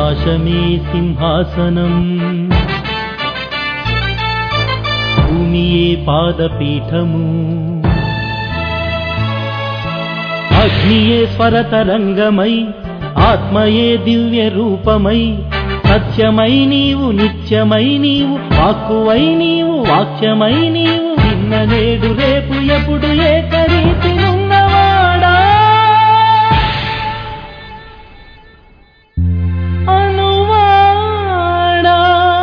ఆకాశమే సింహాసనం భూమియే పాదపీఠము అగ్నియే స్వరతరంగమై ఆత్మయే దివ్య రూపమై సత్యమై నీవు నిత్యమై నీవు వాక్కువై నీవు వాక్యమై నీవు నిన్న నేడు రేపు ఎప్పుడు ఏకరీతి ఉన్నవాడా అనువాడా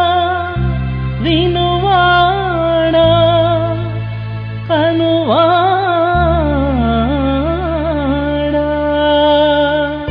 వినువాడా కనువాడా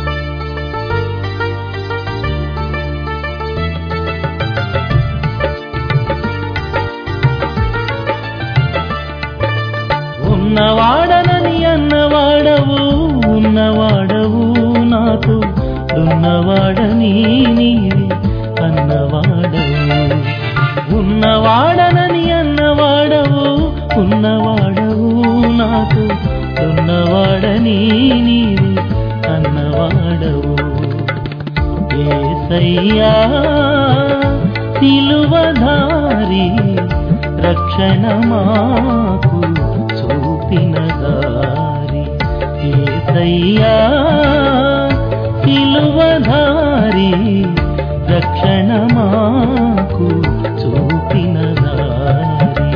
ఉన్నవాడనని అన్నవాడవు ఉన్నవాడవు నాకు ఉన్నవాడని నీవే అన్నవాడవు ఉన్నవాడనని అన్నవాడవు ఉన్నవాడవు నాకు ఉన్నవాడని నీవే అన్నవాడవు ఏసయ్యా సిలువధారి రక్షణ మాకు చూపిన దారి ఏసయ్యా సిలువధారి రక్షణ మాకు చూపిన దారి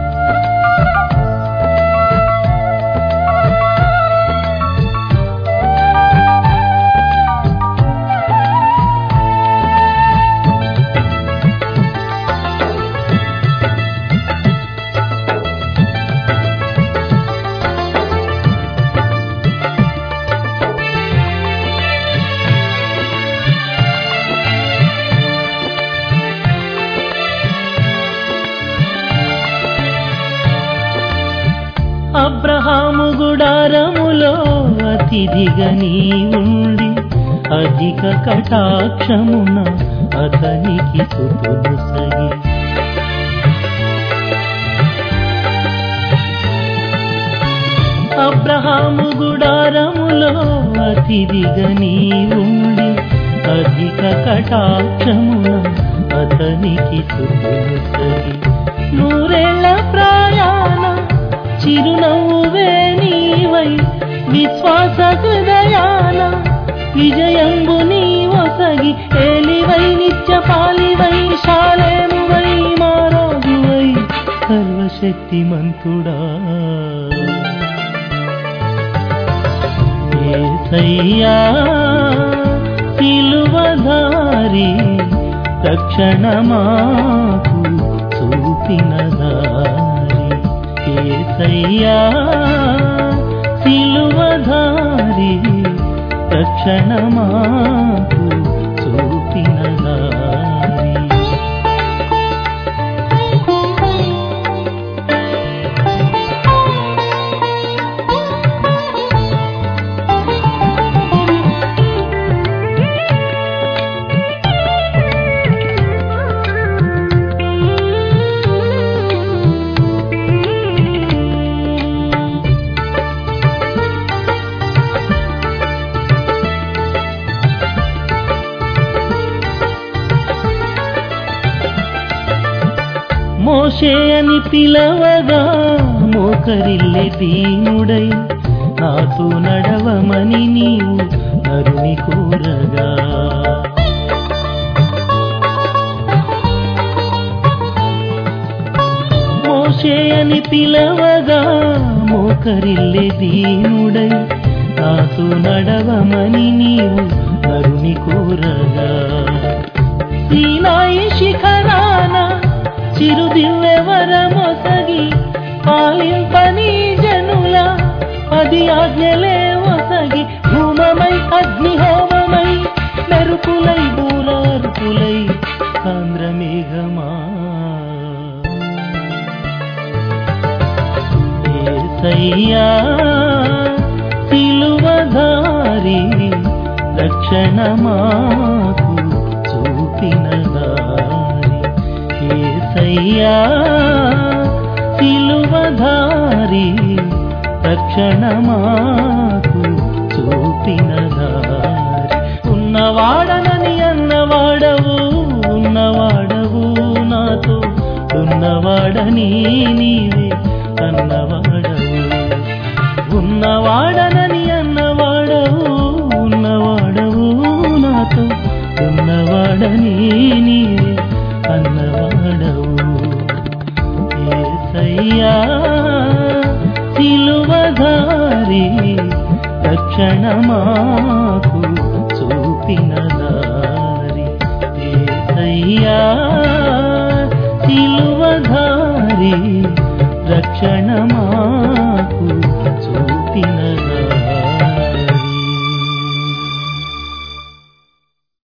అబ్రహాము గుడారములో అతిథిగా నీ ఉండి అధిక కటాక్షమున అతనికి సుతులు సగి అబ్రహాము గుడారములో అతిథిగా నీ ఉండి అధిక కటాక్షమున అతనికి సుతులు సగి నూరేళ్ల ప్రయాణ చిరునవ్వువే నీవై విశ్వాస హృదయాన విజయంబు నీవొసగి ఏలివై నిత్య పాలివై శాలేమువై మారాజువై సర్వశక్తిమంతుడా ఏసయ్యా సిలువధారి రక్షణ మాకు చూపిన దారి ఏసయ్యా సిలువధారి రక్షణ మాకు చూపిన దారి మోషే అని పిలవగా మోకరిల్లే దీనుడై నాతో నడవమని నీవు నరుని కోరగా మోషే అని పిలవగా మోకరిల్లే దీనుడై నాతో నడవమని నీవు నరుని కోరగా సీనాయి శిఖరాన చిరుదివ్వెవరమొసగి పాలింపని జనుల పది ఆజ్ఞలే ఒసగి ధూమమై అగ్నిహోమమై మెరుపులై బూరార్పులై సాంద్రమేఘమా ఏసయ్యా సిలువధారి రక్షణ మాకు చూపిన దారి ఏసయ్యా సిలువధారి రక్షణ మాకు చూపిన దారి ఉన్నవాడనని అన్న నీవే అన్నవాడవు ఉన్నవాడనని అన్నవాడవు ఉన్నవాడవు నాతో ఉన్నవాడని నీవే అన్నవాడవు ఏసయ్యా సిలువధారి రక్షణ మాకు చూపిన దారి ఏసయ్యా సిలువధారి రక్షణ మాకు చూపిన